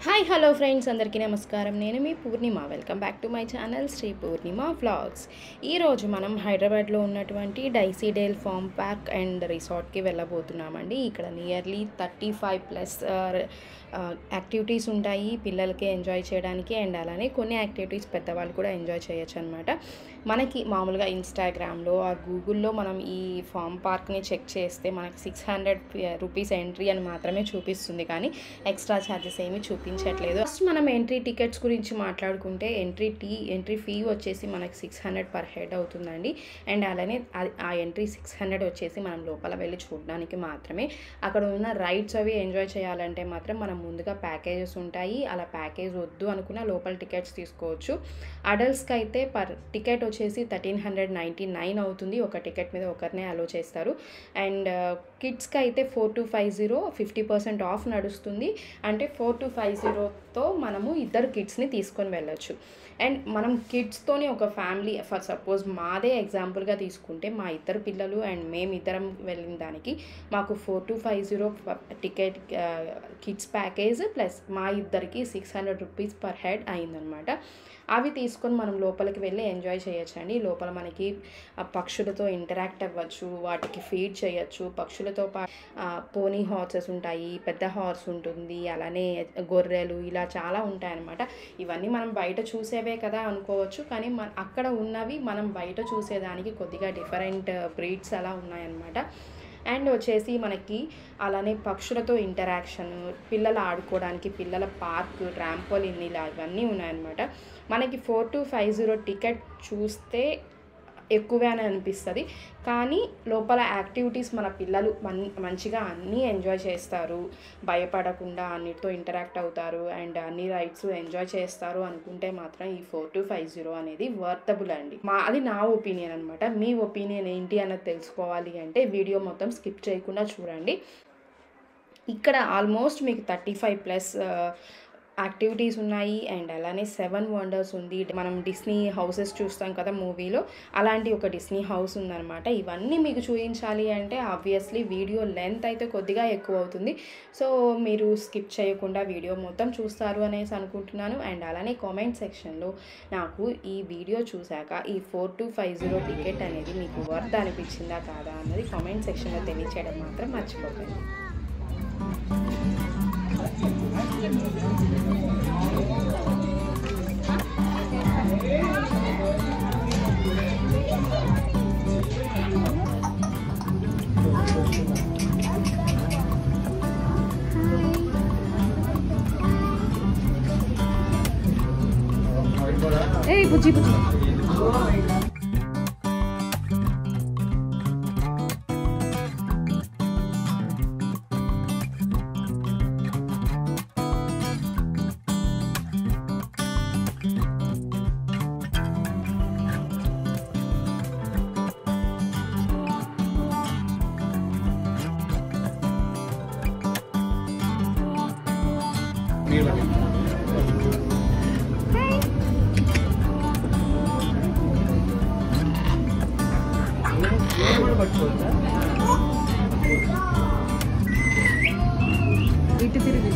Hi hello friends అందరికీ నమస్కారం నేను మీ Purnima welcome back to my channel Sri Purnima vlogs ఈరోజు మనం హైదరాబాద్లో ఉన్నటువంటి డైసీడేల్ ఫామ్ పార్క్ అండ్ రిసార్ట్కి వెళ్ళబోతున్నామండి ఇక్కడ nearly thirty five plus activities ఉంటాయి పిల్లలకి ఎంజాయ్ చేయడానికి అండ్ అలానే కొన్ని యాక్టివిటీస్ పెద్దవాళ్ళు కూడా ఎంజాయ్ చేయొచ్చు అనమాట మనకి మామూలుగా ఇన్స్టాగ్రామ్లో ఆర్ గూగుల్లో మనం ఈ ఫామ్ పార్క్ని చెక్ చేస్తే మనకి సిక్స్ హండ్రెడ్ రూపీస్ ఎంట్రీ అని మాత్రమే చూపిస్తుంది కానీ ఎక్స్ట్రా ఛార్జెస్ ఏమీ చూపించట్లేదు ఫస్ట్ మనం ఎంట్రీ టికెట్స్ గురించి మాట్లాడుకుంటే ఎంట్రీ టీ ఎంట్రీ ఫీ వచ్చేసి మనకి సిక్స్ హండ్రెడ్ పర్ హెడ్ అవుతుందండి అండ్ అలానే ఆ- ఆ ఎంట్రీ సిక్స్ హండ్రెడ్ వచ్చేసి మనం లోపల వెళ్ళి చూడడానికి మాత్రమే అక్కడ ఉన్న రైడ్స్ అవి ఎంజాయ్ చేయాలంటే మాత్రం మనం ముందుగా ప్యాకేజెస్ ఉంటాయి అలా ప్యాకేజ్ వద్దు అనుకున్న లోపల టికెట్స్ తీసుకోవచ్చు అడల్ట్స్కి అయితే పర్ టికెట్ వచ్చేసి థర్టీన్ హండ్రెడ్ నైంటీ నైన్ అవుతుంది ఒక టికెట్ మీద ఒకరినే అలో చేస్తారు అండ్ కిడ్స్కి అయితే four two five zero fifty percent off నడుస్తుంది అంటే ఫోర్ టు ఫైవ్ జీరోతో మనము ఇద్దరు కిడ్స్ని తీసుకొని వెళ్ళొచ్చు అండ్ మనం కిడ్స్తోని ఒక ఫ్యామిలీ ఫర్ సపోజ్ మాదే ఎగ్జాంపుల్గా తీసుకుంటే మా ఇద్దరు పిల్లలు అండ్ మేమిద్దరం వెళ్ళిన దానికి మాకు four two five zero ticket kids package plus మా ఇద్దరికి six hundred rupees per head అయిందనమాట అవి తీసుకొని మనం లోపలికి వెళ్ళి ఎంజాయ్ చేయొచ్చండి లోపల మనకి ఆ పక్షులతో ఇంటరాక్ట్ అవ్వచ్చు వాటికి ఫీడ్ చేయొచ్చు పక్షులతో పా పోనీ హార్సెస్ ఉంటాయి పెద్ద హార్స్ ఉంటుంది అలానే గొర్రెలు ఇలా చాలా ఉంటాయన్నమాట ఇవన్నీ మనం బయట చూసేవే కదా అనుకోవచ్చు కానీ మన అక్కడ ఉన్నవి మనం బయట చూసేదానికి కొద్దిగా డిఫరెంట్ బ్రీడ్స్ అలా ఉన్నాయన్నమాట అండ్ వచ్చేసి మనకి అలానే పక్షులతో ఇంటరాక్షన్ పిల్లలు ఆడుకోవడానికి పిల్లల పార్క్ ట్రాంపోలిన్ ఇలా ఇవన్నీ ఉన్నాయన్నమాట మనకి four two five zero ticket చూస్తే ఎక్కువే అని అనిపిస్తుంది కానీ లోపల యాక్టివిటీస్ మన పిల్లలు మన్ మంచిగా అన్నీ ఎంజాయ్ చేస్తారు భయపడకుండా అన్నిటితో ఇంటరాక్ట్ అవుతారు అండ్ అన్ని రైడ్స్ ఎంజాయ్ చేస్తారు అనుకుంటే మాత్రం ఈ ఫోర్ టు ఫైవ్ జీరో అనేది వర్తబుల్ అండి మా అది నా ఒపీనియన్ అనమాట మీ ఒపీనియన్ ఏంటి అన్నది తెలుసుకోవాలి అంటే వీడియో మొత్తం స్కిప్ చేయకుండా చూడండి ఇక్కడ ఆల్మోస్ట్ మీకు థర్టీ ఫైవ్ ప్లస్ యాక్టివిటీస్ ఉన్నాయి అండ్ అలానే సెవెన్ వండర్స్ ఉంది మనం డిస్నీ హౌసెస్ చూస్తాం కదా మూవీలో అలాంటి ఒక డిస్నీ హౌస్ ఉందన్నమాట ఇవన్నీ మీకు చూపించాలి అంటే ఆబ్వియస్లీ వీడియో లెంత్ అయితే కొద్దిగా ఎక్కువ అవుతుంది సో మీరు స్కిప్ చేయకుండా వీడియో మొత్తం చూస్తారు అనేసి అనుకుంటున్నాను అండ్ అలానే కామెంట్ సెక్షన్లో నాకు ఈ వీడియో చూశాక ఈ four two five zero ticket అనేది మీకు వర్త్ అనిపించిందా కాదా అన్నది కామెంట్ సెక్షన్లో తెలియచేయడం మాత్రం మర్చిపోకండి ఏయ్ బుజ్జి బుజ్జి ఇటు తిరిగి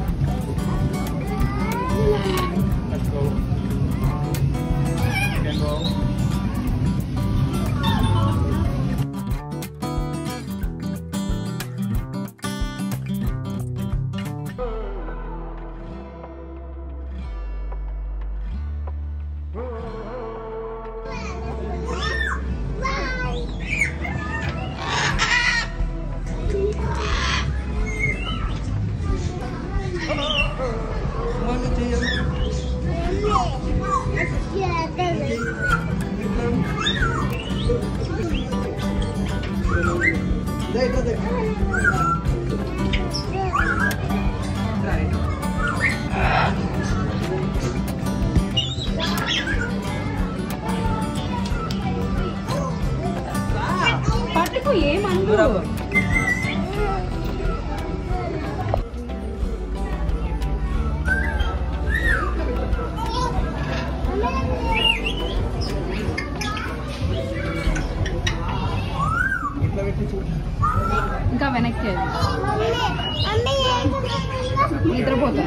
పట్టుకు ఏమను ఇంకా వెనక్కి అది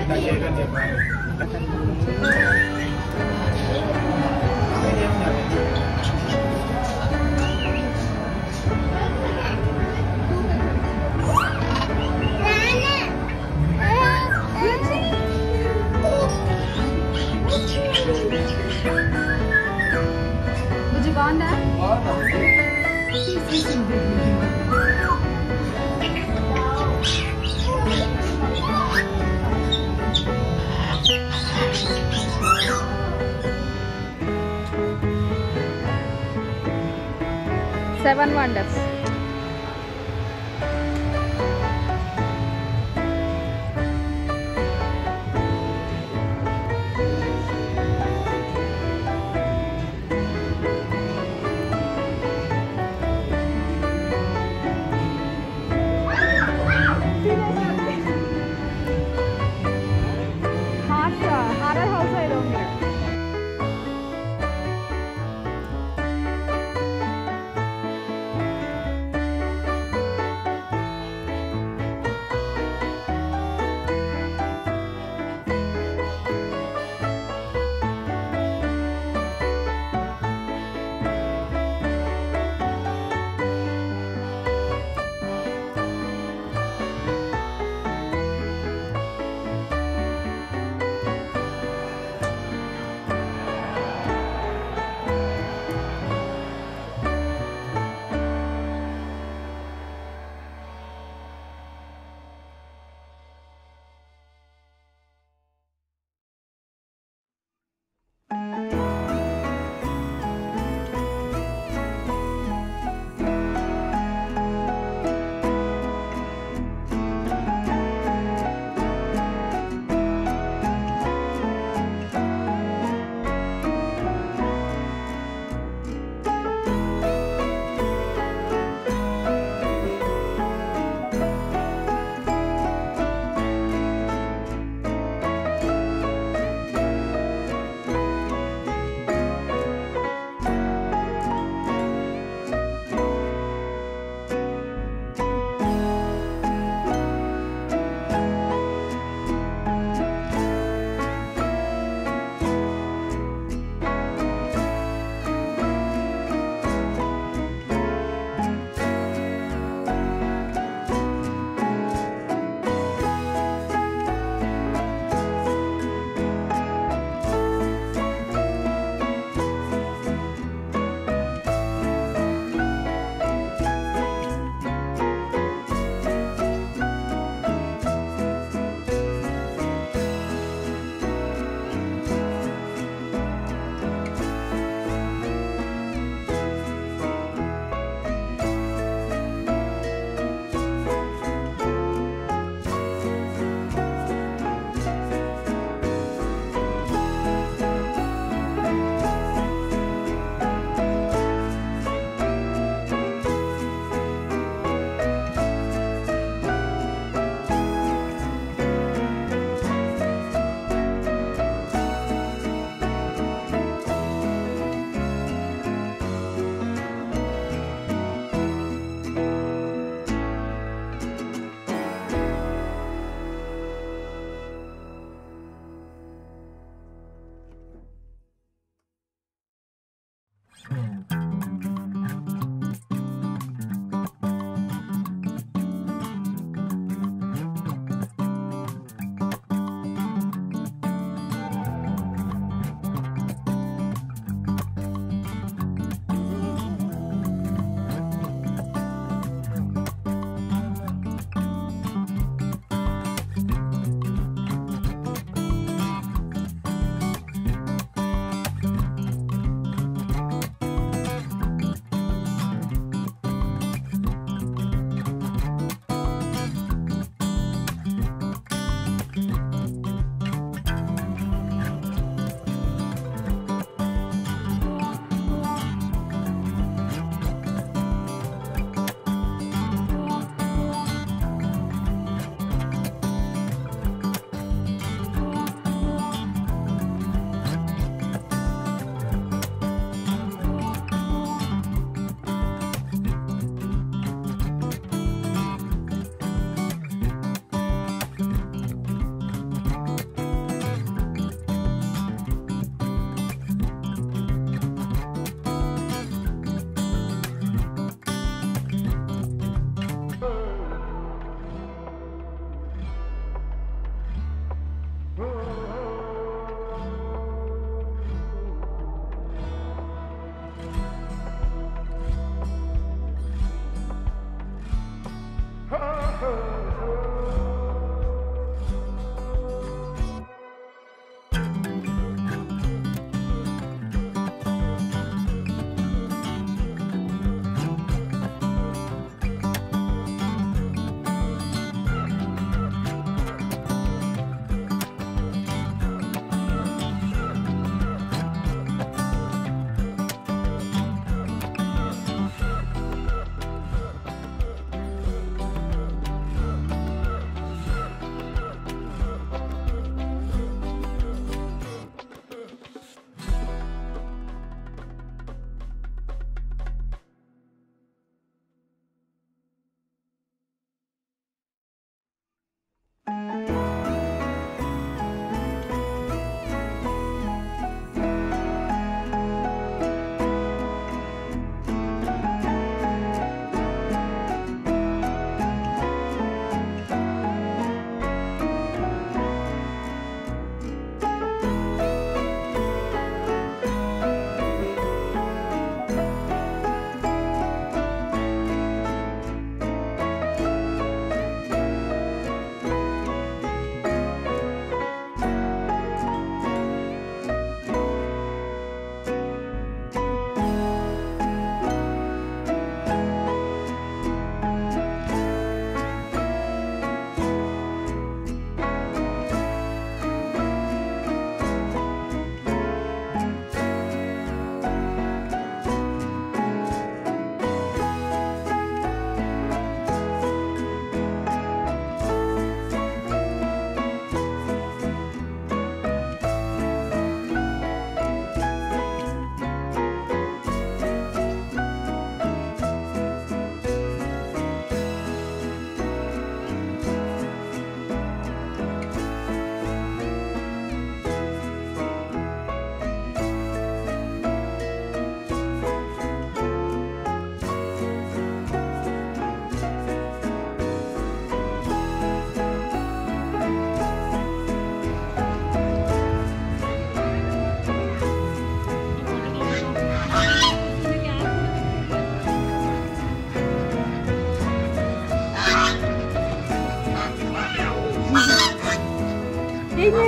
బుజ్జి బాగుందా సెవెన్ వండర్స్ హారర్ హౌస్ ఏదో ఉంది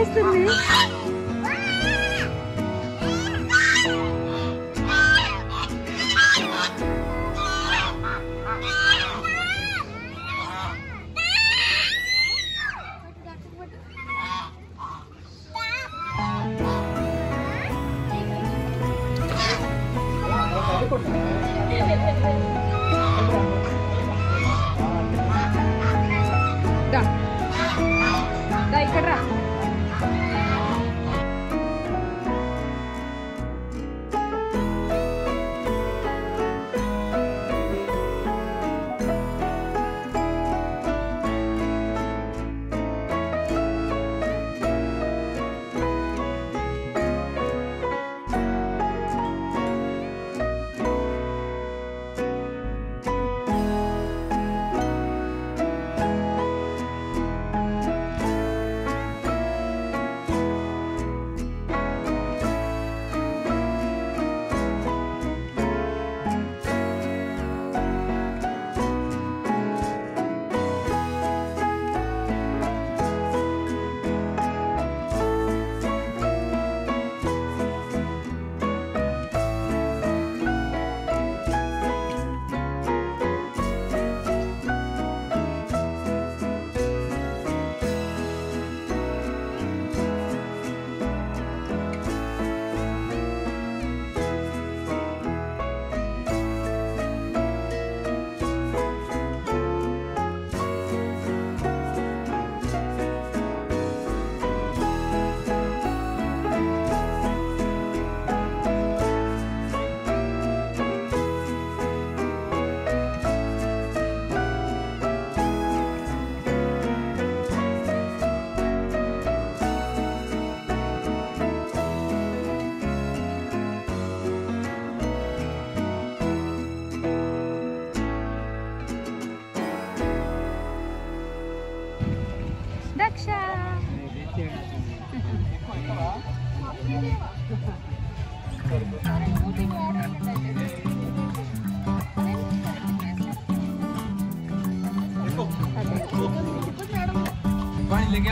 చేస్తుంది దా దా ఇక్కడ రా దక్ష पानी ले गया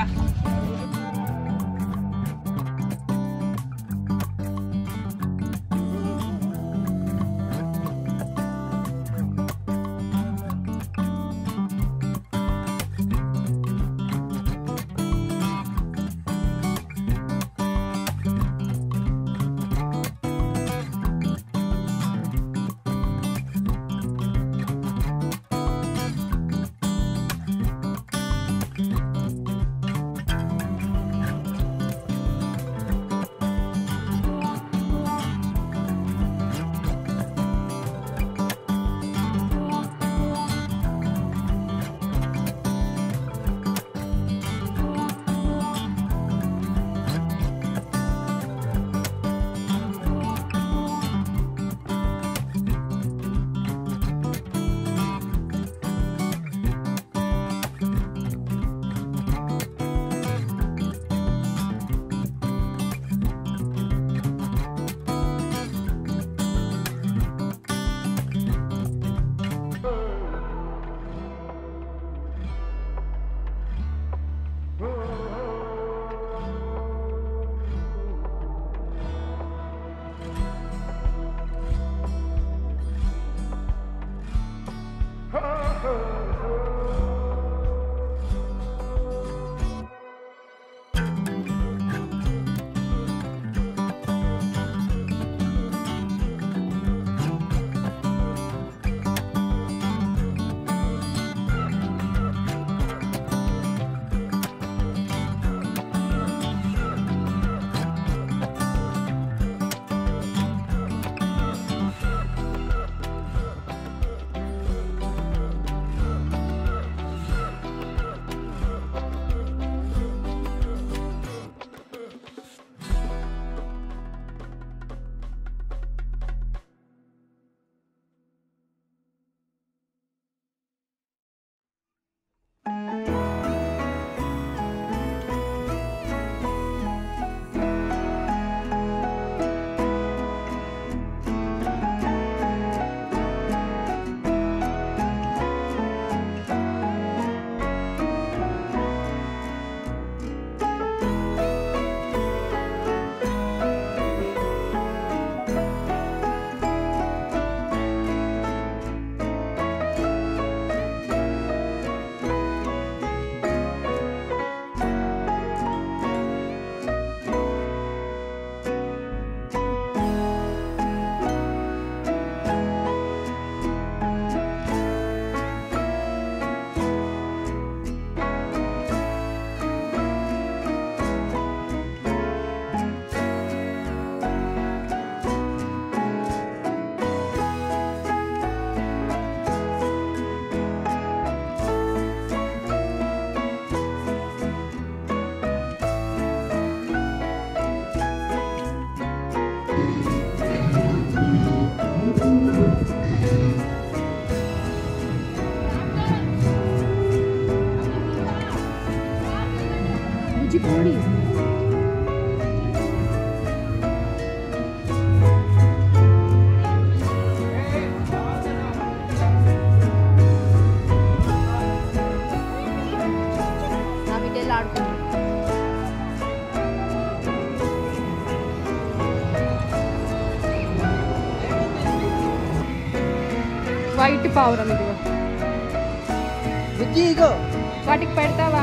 వైట్ పావురం ఇదిగో బుజ్జి ఇగో వాటికి పెడతావా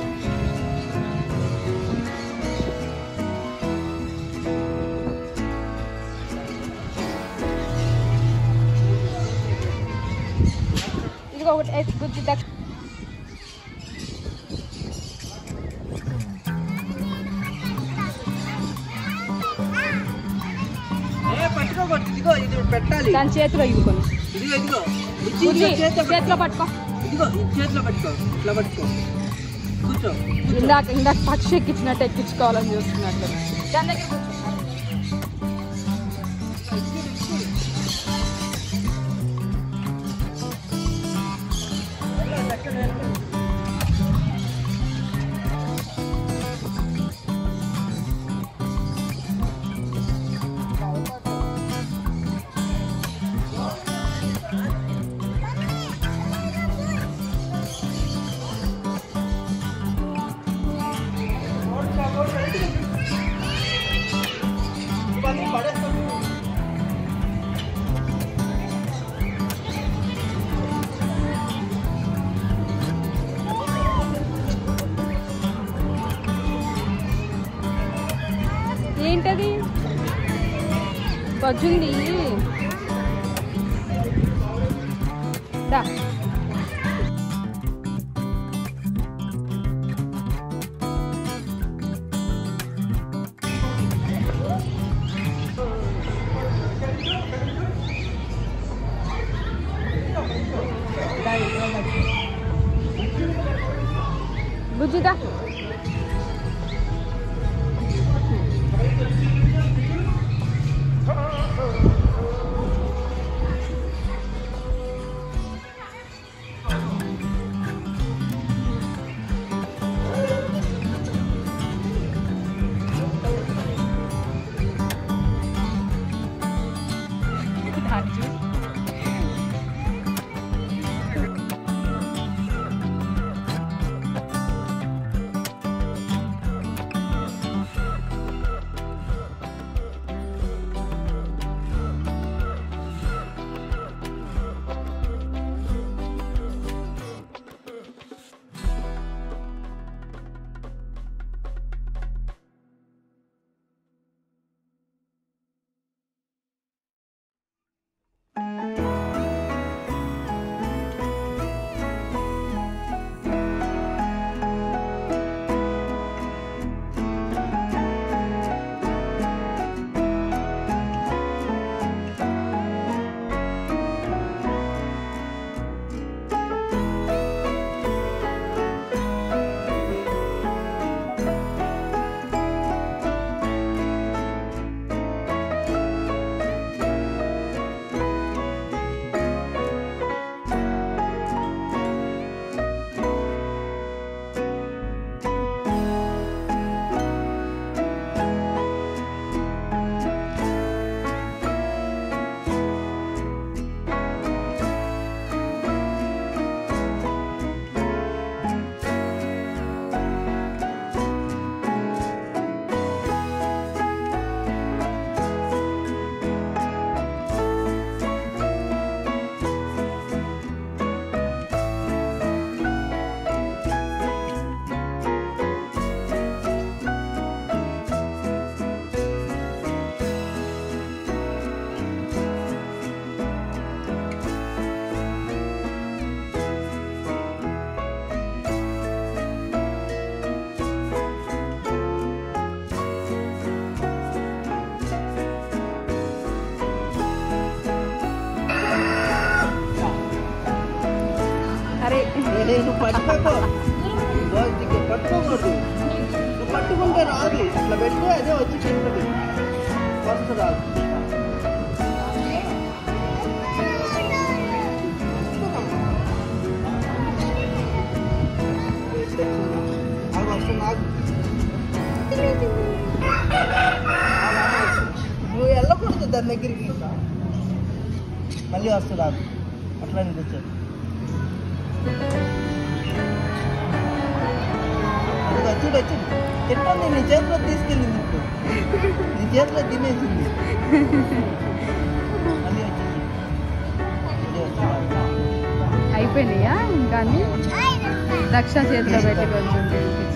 ఇదిగో ఒకటి ఎ- బుజ్జి దక్ష ఏ పట్టుకోకూడదు ఇదిగో ఇది పెట్టాలి దాని చేతిలో ఇవ్వుకొని ఇదిగో ఇదిగో బుజ్జి బుజ్జి ఇదిగో చేతిలో చేతిలో పట్టుకో ఇదిగో ఇది చేతిలో పట్టుకో ఇట్లా పట్టుకో కూర్చో ఇందాక ఇందాక పక్షి ఎక్కించినట్టు ఎక్కించుకోవాలని చూస్తున్నట్లు దాని దగ్గర కూర్చో. ఏంటది పజ్జుంది దా బుజ్జిదా దాన్ని చూడు. అరే ఏ, నువ్వు పట్టుకోకో ఇదిగో ఇది పట్టుకోకూడదు నువ్వు పట్టుకుంటే రాదు ఇట్లా పెడితే అదే వచ్చి తింటది ఫస్ట్ రాదు ఆగు, వస్తుంది, ఆగు. నువ్వు వెళ్ళకూడదు దాని దగ్గరికి మళ్ళీ వస్తుంది ఆగు. అట్లానే కూర్చో అది వచ్చుడు వచ్చుడు తింటుంది నీ చేతిలో తీసుకెళ్ళింది ఇప్పుడు నీ చేతిలో తినేసింది మళ్ళీ వచ్చింది మళ్ళీ వచ్చింది అయిపోయినాయా ఇంకా అన్ని రక్ష చేతిలో పెట్టి కొంచెం తినిపించు.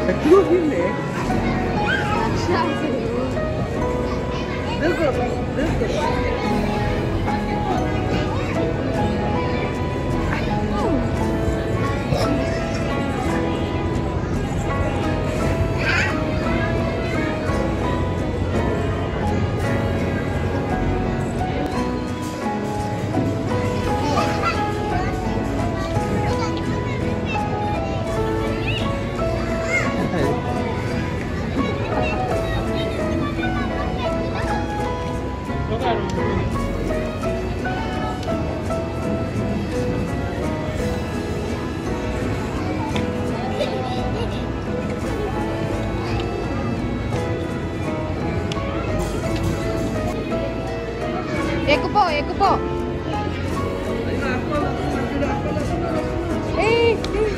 ఎట్లుంది అసలు దూకు దూకు ఎక్కుపో ఎక్కుపో ఏయ్, ఏయ్.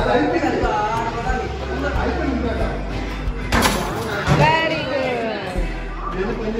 వెరీ గుడ్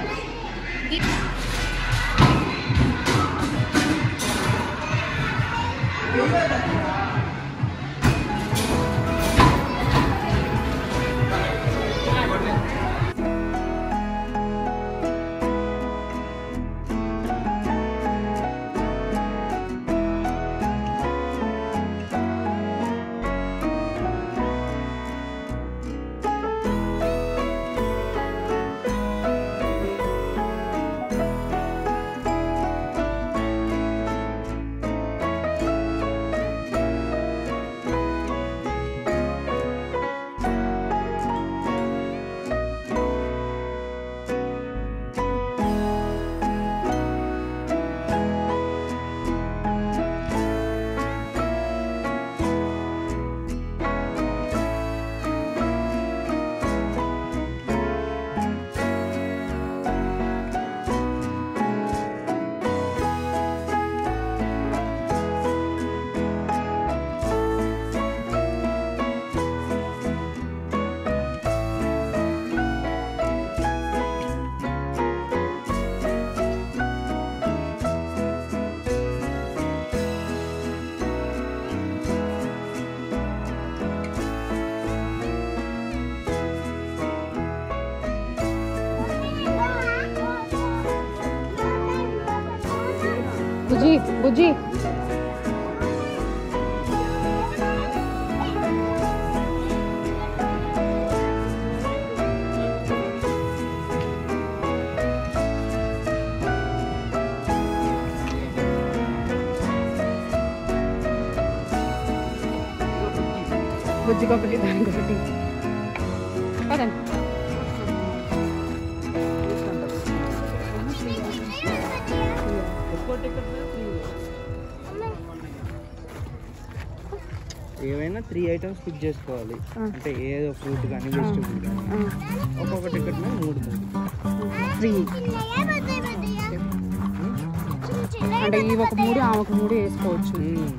బుజ్జి బుజ్జి బుజ్జికి ఒకటి దానికి ఒకటి పదండి ఏవైనా త్రీ ఐటమ్స్ పిక్ చేసుకోవాలి అంటే ఏదో ఫ్రూట్ కానీ వెజిటబుల్ కానీ ఒక్కొక్క టికెట్ మీద మూడు మూడు త్రీ అంటే ఈ ఒక మూడు ఆ ఒక మూడు వేసుకోవచ్చు మ్మ్.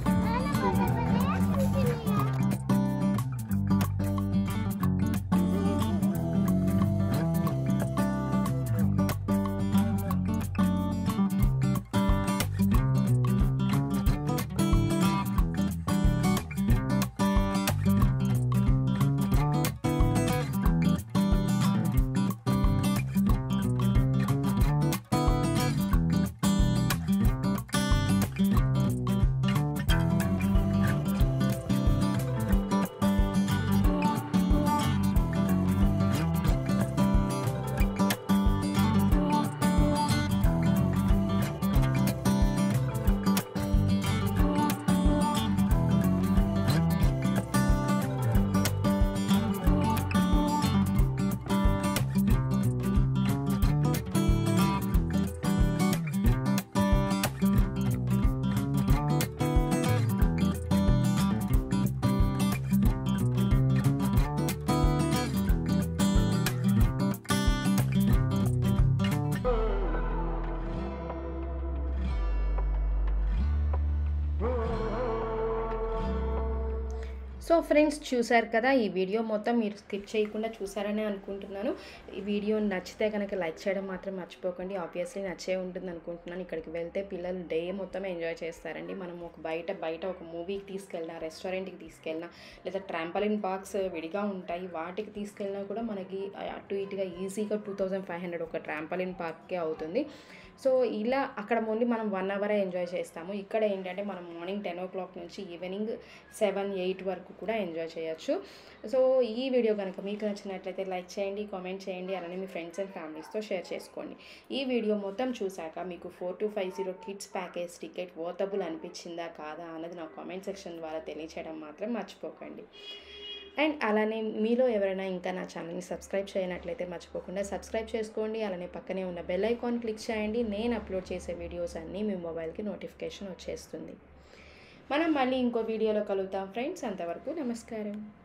సో ఫ్రెండ్స్ చూశారు కదా ఈ వీడియో మొత్తం మీరు స్కిప్ చేయకుండా చూసారని అనుకుంటున్నాను ఈ వీడియో నచ్చితే కనుక లైక్ చేయడం మాత్రం మర్చిపోకండి ఆబ్వియస్లీ నచ్చే ఉంటుంది అనుకుంటున్నాను ఇక్కడికి వెళ్తే పిల్లలు డే మొత్తం ఎంజాయ్ చేస్తారండి మనం ఒక బయట బయట ఒక మూవీకి తీసుకెళ్ళినా రెస్టారెంట్కి తీసుకెళ్ళినా లేదా ట్రాంపలిన్ పార్క్స్ విడిగా ఉంటాయి వాటికి తీసుకెళ్ళినా కూడా మనకి అటు ఇటుగా ఈజీగా టూ థౌజండ్ ఫైవ్ హండ్రెడ్ ఒక ట్రాంపలిన్ పార్క్కే అవుతుంది సో ఇలా అక్కడ ఓన్లీ మనం వన్ అవరే ఎంజాయ్ చేస్తాము ఇక్కడ ఏంటంటే మనం మార్నింగ్ టెన్ ఓ క్లాక్ నుంచి ఈవినింగ్ సెవెన్ ఎయిట్ వరకు కూడా ఎంజాయ్ చేయొచ్చు సో ఈ వీడియో కనుక మీకు నచ్చినట్లయితే లైక్ చేయండి కామెంట్ చేయండి అలానే మీ ఫ్రెండ్స్ అండ్ ఫ్యామిలీస్తో షేర్ చేసుకోండి ఈ వీడియో మొత్తం చూశాక మీకు four two five zero kids package ticket worthable అనిపించిందా కాదా అన్నది నా కామెంట్ సెక్షన్ ద్వారా తెలియచేయడం మాత్రం మర్చిపోకండి అండ్ అలానే మీలో ఎవరైనా ఇంకా నా ఛానల్ని సబ్స్క్రైబ్ చేయనట్లయితే మర్చిపోకుండా సబ్స్క్రైబ్ చేసుకోండి అలానే పక్కనే ఉన్న బెల్ ఐకాన్ క్లిక్ చేయండి నేను అప్లోడ్ చేసే వీడియోస్ అన్నీ మీ మొబైల్కి నోటిఫికేషన్ వచ్చేస్తుంది మనం మళ్ళీ ఇంకో వీడియోలో కలుగుతాం ఫ్రెండ్స్ అంతవరకు నమస్కారం